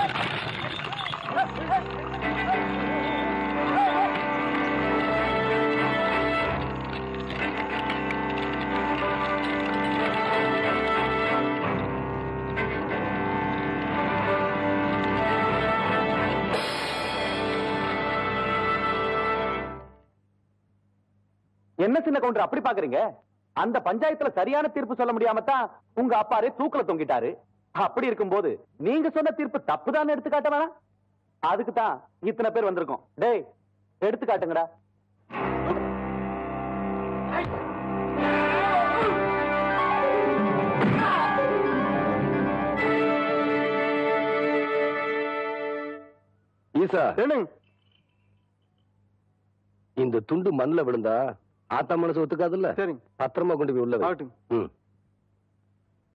என்ன சின்ன கவுண்டர் அப்படி பாக்குறீங்க அந்த பஞ்சாயத்துல சரியான தீர்ப்பு சொல்ல முடியாம தான் உங்க அப்பாரே தூக்குல தொங்கிட்டாரு அப்படி இருக்கும்போது நீங்க சொன்ன தீர்ப்பு தப்புதான் எடுத்து காட்ட வேணாம் அதுக்கு தான் இத்தனை பேர் வந்திருக்கோம் டேய் எடுத்து காட்டுங்கடா ஈசா இந்த துண்டு மண்ணுல விழுந்தா ஆத்தா மனசு ஒத்துக்காதுல்ல சரிங்க. பத்திரமா கொண்டு போய் உள்ள வை. ஆகட்டும். ம்